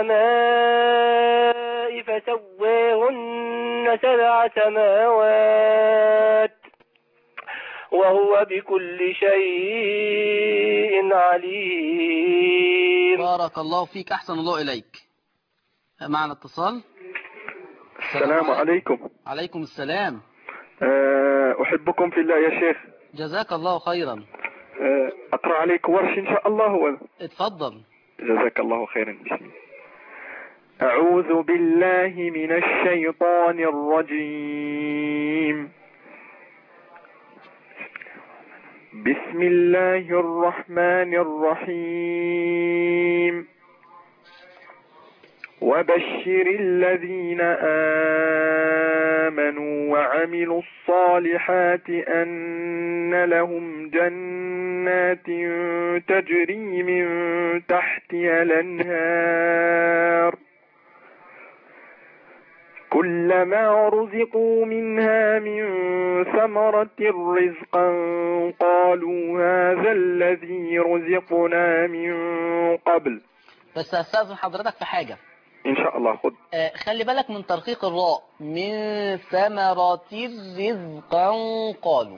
السماء فسواهن سبع سماوات وهو بكل شيء عليم بارك الله فيك أحسن الله إليك معنا اتصال السلام عليكم عليكم السلام آه، أحبكم في الله يا شيخ جزاك الله خيرا آه، أقرأ عليك ورش إن شاء الله و- اتفضل جزاك الله خيرا بسم الله أعوذ بالله من الشيطان الرجيم بسم الله الرحمن الرحيم وبشر الذين آمنوا وعملوا الصالحات أن لهم جنات تجري من تحتها الأنهار كلما رزقوا منها من ثمرة رزقا قالوا هذا الذي رزقنا من قبل بس هستأذن حضرتك في حاجة إن شاء الله خذ آه، خلي بالك من ترقيق الراء من ثمرات رزقا قالوا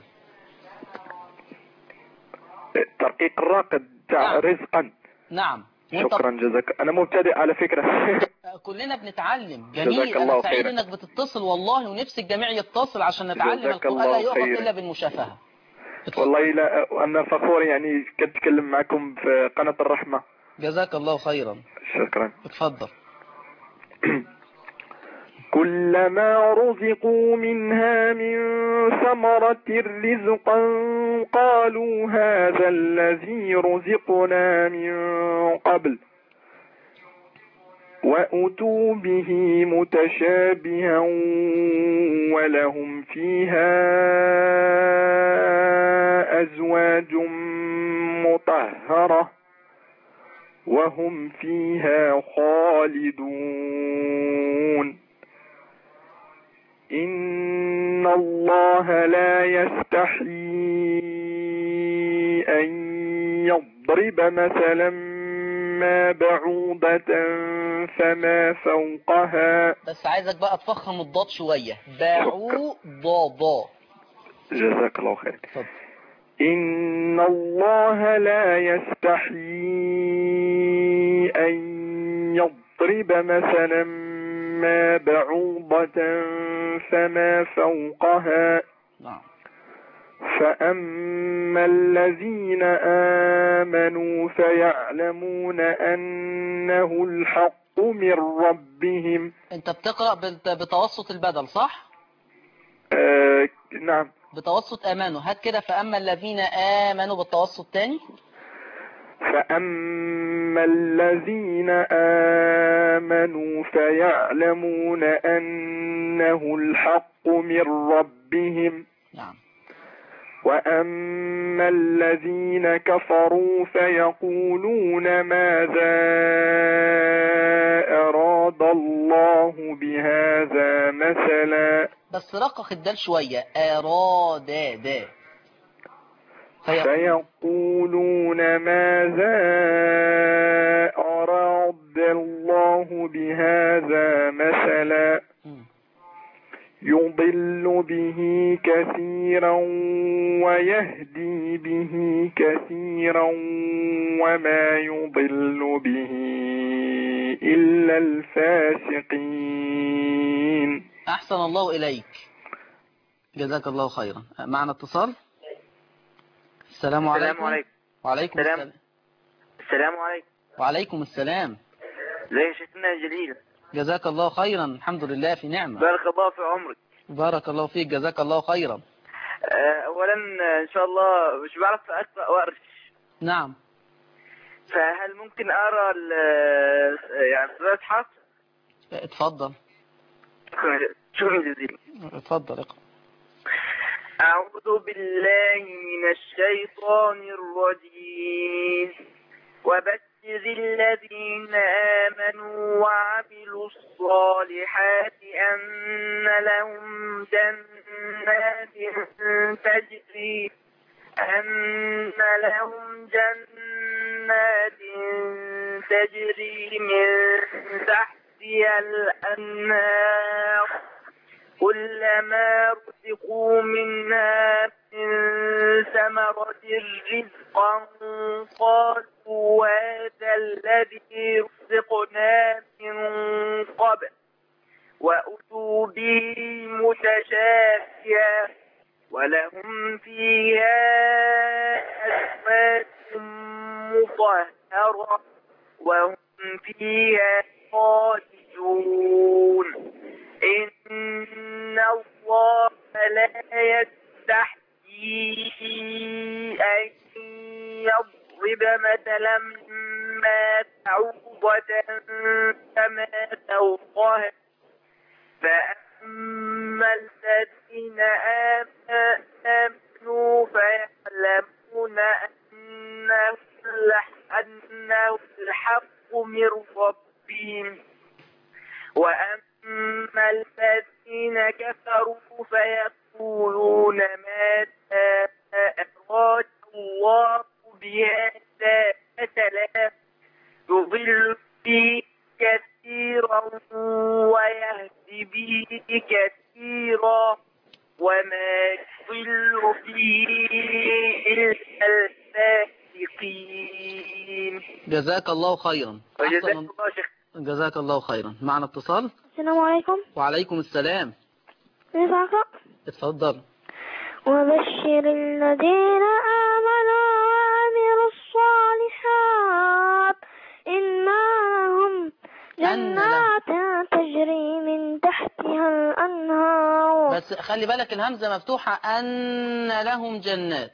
ترقيق الراقد تاع نعم. رزقا نعم وانت شكرا جزاك أنا مبتدئ على فكرة آه، كلنا بنتعلم جميل جزاك الله انا سعيد خيرا. انك بتتصل والله ونفسي الجميع يتصل عشان نتعلم جزاك القرآن لا الله يؤخذ خيرا. الا بالمشافهة اتفضل. والله لا أنا فخور يعني كنتكلم معكم في قناة الرحمة جزاك الله خيرا شكرا اتفضل كلما رزقوا منها من ثمرة رزقا قالوا هذا الذي رزقنا من قبل وأتوا به متشابها ولهم فيها أزواج مطهرة وهم فيها خالدون إن الله لا يستحيي أن يضرب مثلا ما بعوضة فما فوقها بس عايزك بقى تفخم الضاد شوية باعوا ضاضا جزاك الله خير اتفضل إن الله لا يستحيي أن يضرب مثلا ما بعوضة فما فوقها نعم فأما الذين آمنوا فيعلمون أنه الحق من ربهم انت بتقرأ بت- بتوسط البدل صح آه نعم بتوسط امانه هات كده فاما الذين امنوا بالتوسط تاني فأما الذين آمنوا فيعلمون أنه الحق من ربهم نعم وأما الذين كفروا فيقولون ماذا أراد الله بهذا مثلا بس رقق الدال شوية أرادا دا فيقول فيقولون ماذا أراد الله بهذا مثلا مم. يضل به كثيرا ويهدي به كثيرا وما يضل به إلا الفاسقين أحسن الله إليك جزاك الله خيرا معنا اتصال السلام عليكم السلام عليكم وعليكم السلام. السلام السلام عليكم وعليكم السلام ازي يا شيخنا جليل جزاك الله خيرا الحمد لله في نعمة بارك الله في عمرك بارك الله فيك جزاك الله خيرا آه، اولا آه، ان شاء الله مش بعرف اقرا وارش نعم فهل ممكن اقرا ال- آه، يعني سورة حفص اتفضل شكرا- شكرا جزيلا اتفضل اقرأ أعوذ بالله من الشيطان الرجيم وبشر الذين آمنوا وعملوا الصالحات أن لهم جنات تجري أن لهم جنات تجري من تحتها الأنهار كلما رزقوا منها من ثمرة رزقا قالوا هذا الذي رزقنا من قبل وأتوا به متشابها ولهم فيها أزواج مطهرة وهم فيها خالدون إن الله لا يستحيي أن يضرب مثلا ما بعوضة فما فوقها فأما الذين آمنوا فيعلمون أنه الح- أنه الحق من ربهم وأما الذين كفروا فيقولون ماذا أراد الله بهذا مثلا يضل به كثيرا ويهدي به كثيرا وما يضل به إلا الفاسقين جزاك الله خيرا وجزاك أحسن الله شيخ جزاك الله خيرا معنا اتصال السلام عليكم وعليكم السلام كيف أقرأ؟ اتفضل وبشر الذين آمنوا وعملوا الصالحات إن لهم أن لهم. جنات بس خلي بالك الهمزة مفتوحة أن لهم جنات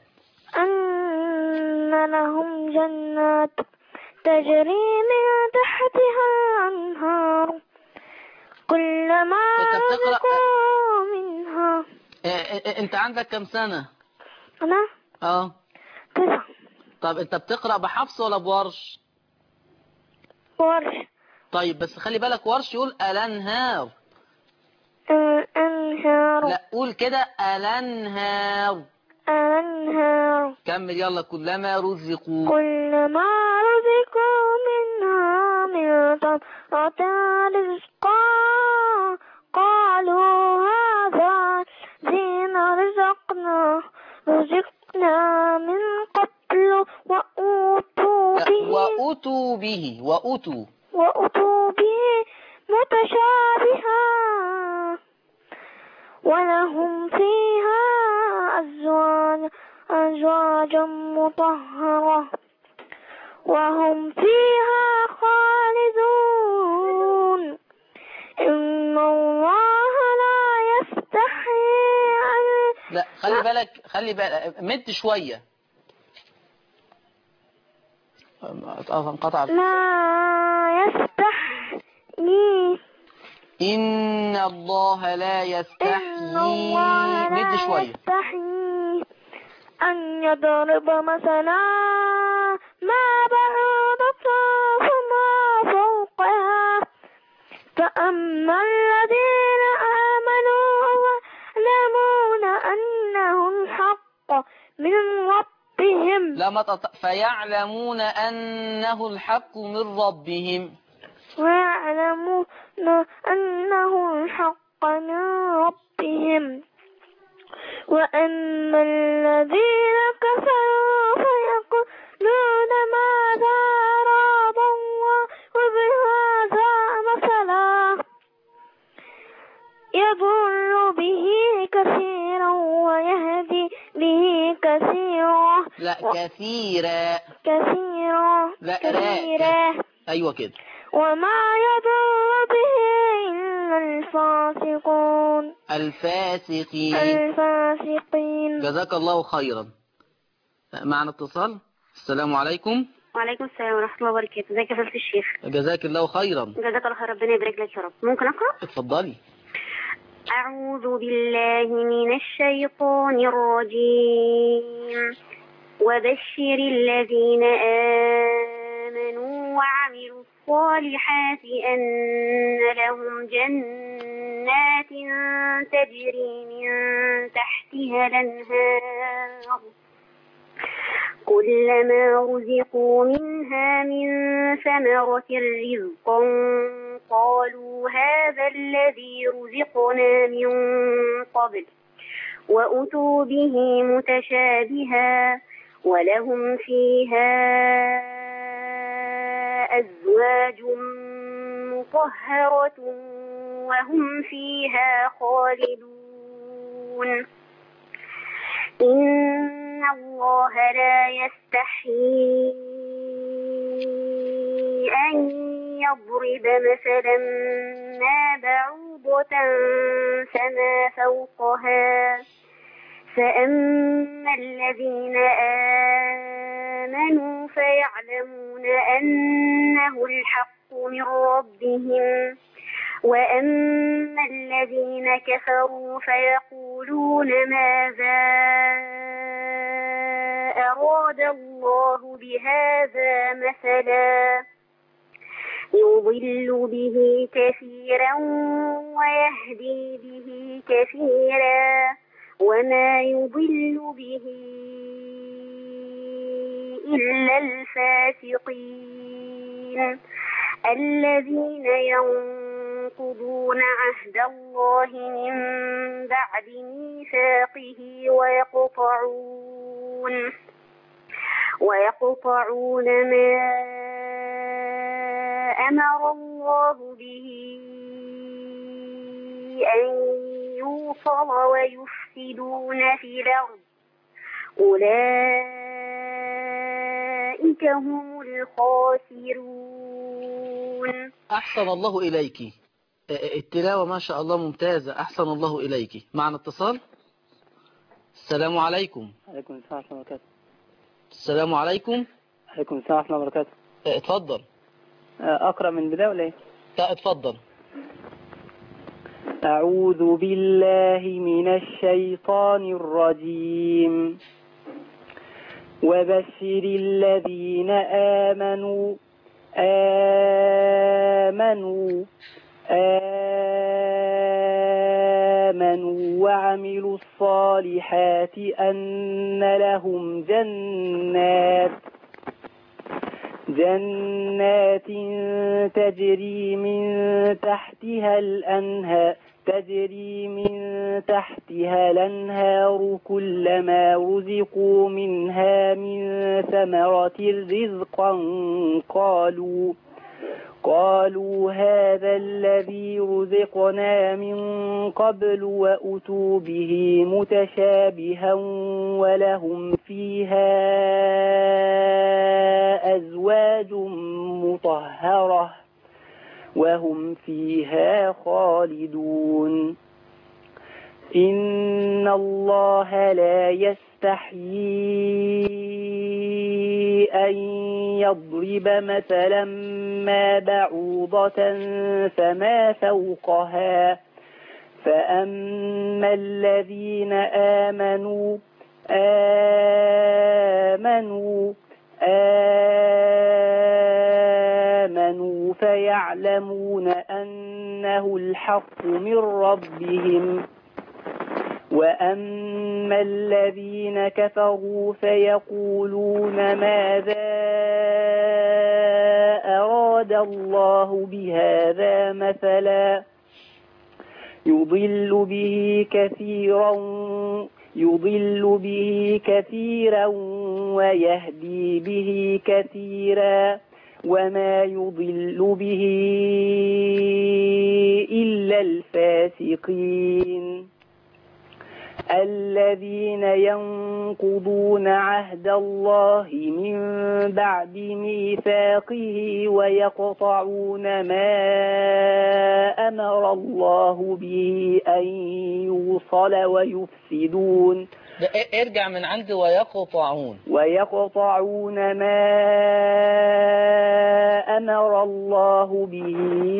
أن لهم جنات تجري من تحتها الأنهار كلما أنت بتقرأ- رزقوا منها إيه، إيه، انت عندك كم سنة أنا اه تسعة طب انت بتقرأ بحفص ولا بورش ورش طيب بس خلي بالك ورش يقول الانهار الأنهار لا قول كده الانهار الأنهار كمل يلا كلما رزقوا كلما رزقوا منها من ثمرة رزقا قالوا هذا الذي رزقنا رزقنا من قبل وأوتوا لا، به وأتوا به وأتوا وأتوا به متشابها ولهم فيها أزواج أزواجا مطهرة وهم فيها خالدون إن الله لا يستحي أن لا خلي بالك خلي بالك مد شوية اه انقطع لا يستحيي إن الله لا إن يستحيي الله مد لا شوية يستحيي أن يضرب مثلا ما بعوضة فما فوقها فأما الذين آمنوا ويعلمون أنه الحق من ربهم لا ما تقطع فيعلمون أنه الحق من ربهم ويعلمون أنه الحق من ربهم وأما الذين كفروا فيقولون ماذا أراد الله بهذا مثلا يضل به كثيرا ويهدي به كثيرا لا كثيرا كثيرا لا راء كثيرا أيوة كده وما يضر به إلا الفاسقون الفاسقين الفاسقين جزاك الله خيرا معنا اتصال السلام عليكم وعليكم السلام ورحمة الله وبركاته ازيك يا فضيلة الشيخ جزاك الله خيرا جزاك الله خير ربنا يبارك لك يا رب ممكن أقرأ اتفضلي أعوذ بالله من الشيطان الرجيم وبشر الذين آمنوا وعملوا الصالحات أن لهم جنات تجري من تحتها الأنهار كلما رزقوا منها من ثمرة رزقا قالوا هذا الذي رزقنا من قبل وأتوا به متشابها ولهم فيها أزواج مطهرة وهم فيها خالدون إن الله لا يستحيي أن يضرب مثلا ما بعوضة فما فوقها فأما الذين آمنوا فيعلمون أنه الحق من ربهم وأما الذين كفروا فيقولون ماذا أراد الله بهذا مثلا يضل به كثيرا ويهدي به كثيرا وما يضل به إلا الفاسقين الذين ينقضون عهد الله من بعد ميثاقه ويقطعون ويقطعون ما أمر الله به أن يوصل ويفسدون في الأرض أولئك هم الخاسرون أحسن الله إليك آه، التلاوة ما شاء الله ممتازة أحسن الله إليك معنا اتصال السلام عليكم عليكم السلام ورحمة الله وبركاته السلام عليكم عليكم السلام ورحمة الله وبركاته آه، اتفضل آه، أقرأ من البداية ولا إيه؟ لا اتفضل أعوذ بالله من الشيطان الرجيم وبشر الذين آمنوا آمنوا آمنوا وعملوا الصالحات أن لهم جنات جنات تجري من تحتها الأنهار تجري من تحتها الأنهار كلما رزقوا منها من ثمرة رزقا قالوا قالوا هذا الذي رزقنا من قبل وأتوا به متشابها ولهم فيها أزواج مطهرة وهم فيها خالدون إن الله لا يستحيي أن يضرب مثلا ما بعوضة فما فوقها فأما الذين آمنوا آمنوا آمنوا فيعلمون أنه الحق من ربهم وأما الذين كفروا فيقولون ماذا أراد الله بهذا مثلا يضل به كثيرا يضل به كثيرا ويهدي به كثيرا وما يضل به إلا الفاسقين الذين ينقضون عهد الله من بعد ميثاقه ويقطعون ما أمر الله به أن يوصل ويفسدون ده ا- ارجع من عندي ويقطعون ويقطعون ما أمر الله به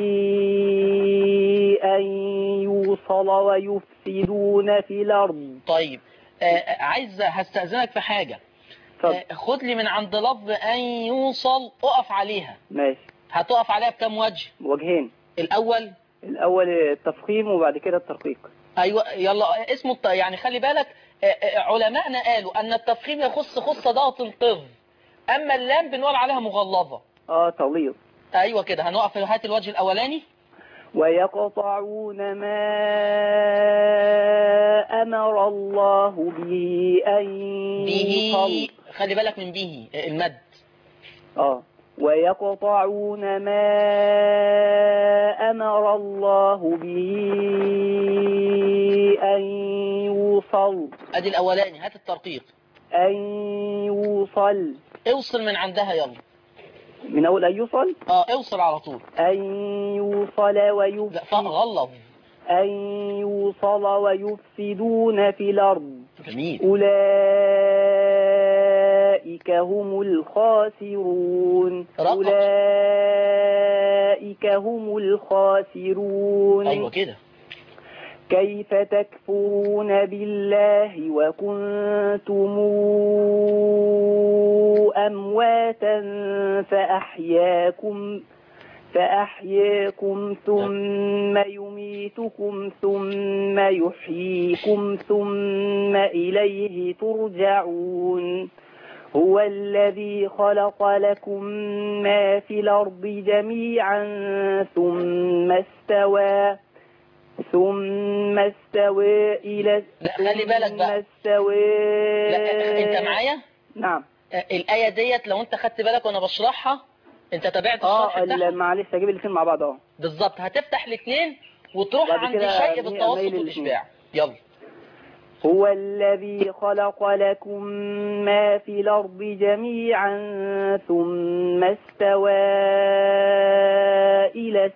أن يوصل ويفسدون في الأرض طيب آه، عايز هستأذنك في حاجة اتفضل. آه، خد لي من عند لفظ أن يوصل أقف عليها ماشي هتقف عليها بكم وجه وجهين الأول الأول التفخيم وبعد كده الترقيق أيوة يلا اسمه الت... يعني خلي بالك آه، آه، علماءنا قالوا أن التفخيم يخص خص ضغط القذ أما اللام بنقول عليها مغلظة اه تغليظ أيوة كده هنقف في هات الوجه الأولاني ويقطعون ما أمر الله به أن به يوصل خلي بالك من به آه، المد اه ويقطعون ما أمر الله به أن يوصل أدي الأولاني هات الترقيق أن يوصل اوصل من عندها يلا من أول أن يوصل اه اوصل على طول أن يوصل لا ويفسد فغلظ أن يوصل ويفسدون في الأرض جميل أولئك هم الخاسرون رقص. أولئك هم الخاسرون أيوة كده كيف تكفرون بالله وكنتم أمواتا فأحياكم فأحياكم ثم يميتكم ثم يحييكم ثم إليه ترجعون هو الذي خلق لكم ما في الأرض جميعا ثم استوى ثم استوى إلى لا، خلي بالك بقى. ثم استوى لا انت معايا نعم آه، الآية ديت لو انت خدت بالك وانا بشرحها انت تابعت اه الشرح ال- بتاعها معلش اجيب الاثنين مع بعض اه بالظبط هتفتح الاثنين وتروح بعد عند كده شيء أميل بالتوسط الاتنين. والإشباع يلا هو الذي خلق لكم ما في الأرض جميعا ثم استوى إلى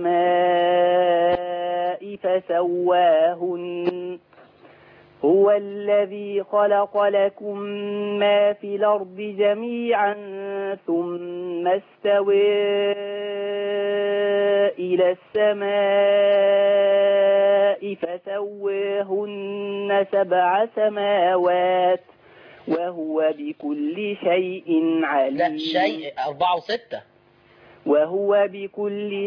السماء فسواهن هو الذي خلق لكم ما في الأرض جميعا ثم استوى إلى السماء فسواهن سبع سماوات وهو بكل شيء عليم لا شيء أربعة وستة وهو بكل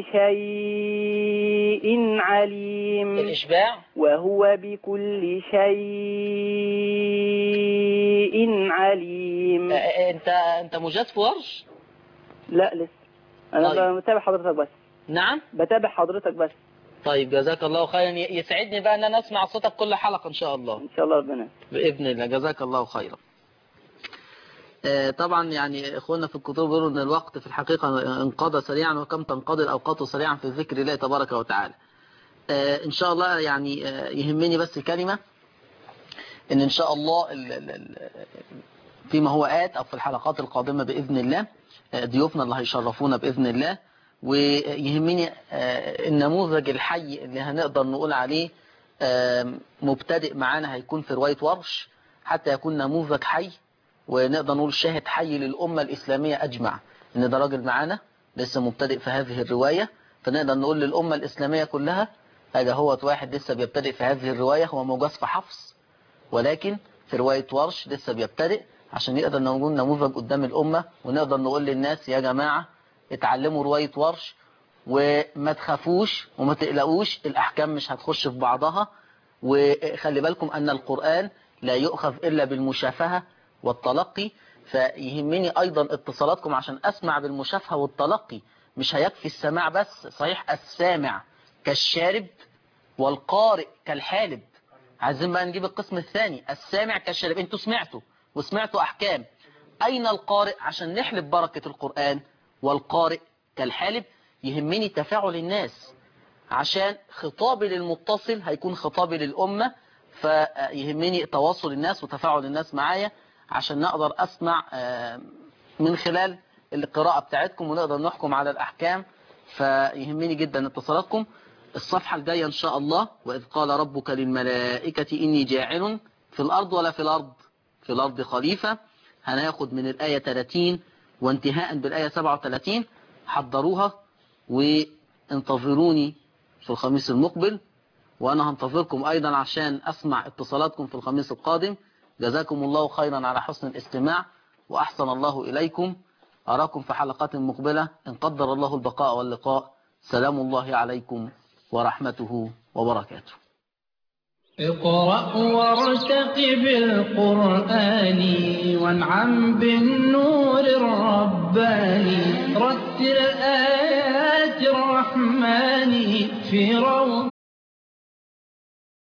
شيء عليم الإشباع وهو بكل شيء عليم آه، آه، أنت أنت مجاز في ورش لا لسه انا طيب. بتابع حضرتك بس نعم بتابع حضرتك بس طيب جزاك الله خيرا ي- يسعدني بقى ان انا اسمع صوتك كل حلقة ان شاء الله ان شاء الله ربنا بإذن الله جزاك الله خيرا آه، طبعا يعني اخواننا في الكتب بيقولوا ان الوقت في الحقيقة انقضى سريعا وكم تنقضي الاوقات سريعا في ذكر الله تبارك وتعالى آه، ان شاء الله يعني آه، يهمني بس كلمة ان ان شاء الله ال- ال- ال- فيما هو آت او في الحلقات القادمة بإذن الله آه، ضيوفنا اللي هيشرفونا بإذن الله ويهمني آه، النموذج الحي اللي هنقدر نقول عليه آم، مبتدئ معانا هيكون في رواية ورش حتى يكون نموذج حي ونقدر نقول شاهد حي للأمة الإسلامية أجمع إن ده راجل معانا لسه مبتدئ في هذه الرواية فنقدر نقول للأمة الإسلامية كلها هذا هو واحد لسه بيبتدئ في هذه الرواية هو موجز في حفص ولكن في رواية ورش لسه بيبتدئ عشان نقدر نقول نموذج قدام الأمة ونقدر نقول للناس يا جماعة اتعلموا رواية ورش وما تخافوش وما تقلقوش الأحكام مش هتخش في بعضها وخلي بالكم أن القرآن لا يؤخذ إلا بالمشافهة والتلقي فيهمني أيضا اتصالاتكم عشان أسمع بالمشافهة والتلقي مش هيكفي السماع بس صحيح السامع كالشارب والقارئ كالحالب عايزين بقى نجيب القسم الثاني السامع كالشارب انتوا سمعتوا وسمعتوا أحكام أين القارئ عشان نحلب بركة القرآن والقارئ كالحالب يهمني تفاعل الناس عشان خطابي للمتصل هيكون خطابي للأمة فيهمني تواصل الناس وتفاعل الناس معايا عشان نقدر أسمع آه، من خلال القراءة بتاعتكم ونقدر نحكم على الأحكام فيهمني جدا اتصالاتكم الصفحة الجاية إن شاء الله وإذ قال ربك للملائكة إني جاعل في الأرض ولا في الأرض في الأرض خليفة هناخد من الآية 30 وانتهاء بالآية 37 حضروها وانتظروني في الخميس المقبل وأنا هنتظركم أيضا عشان أسمع اتصالاتكم في الخميس القادم جزاكم الله خيرا على حسن الاستماع وأحسن الله إليكم أراكم في حلقات مقبلة إن قدر الله البقاء واللقاء سلام الله عليكم ورحمته وبركاته اقرأ وارتقب القرآن وانعم بالنور الرباني رتل آيات الرحمن في روض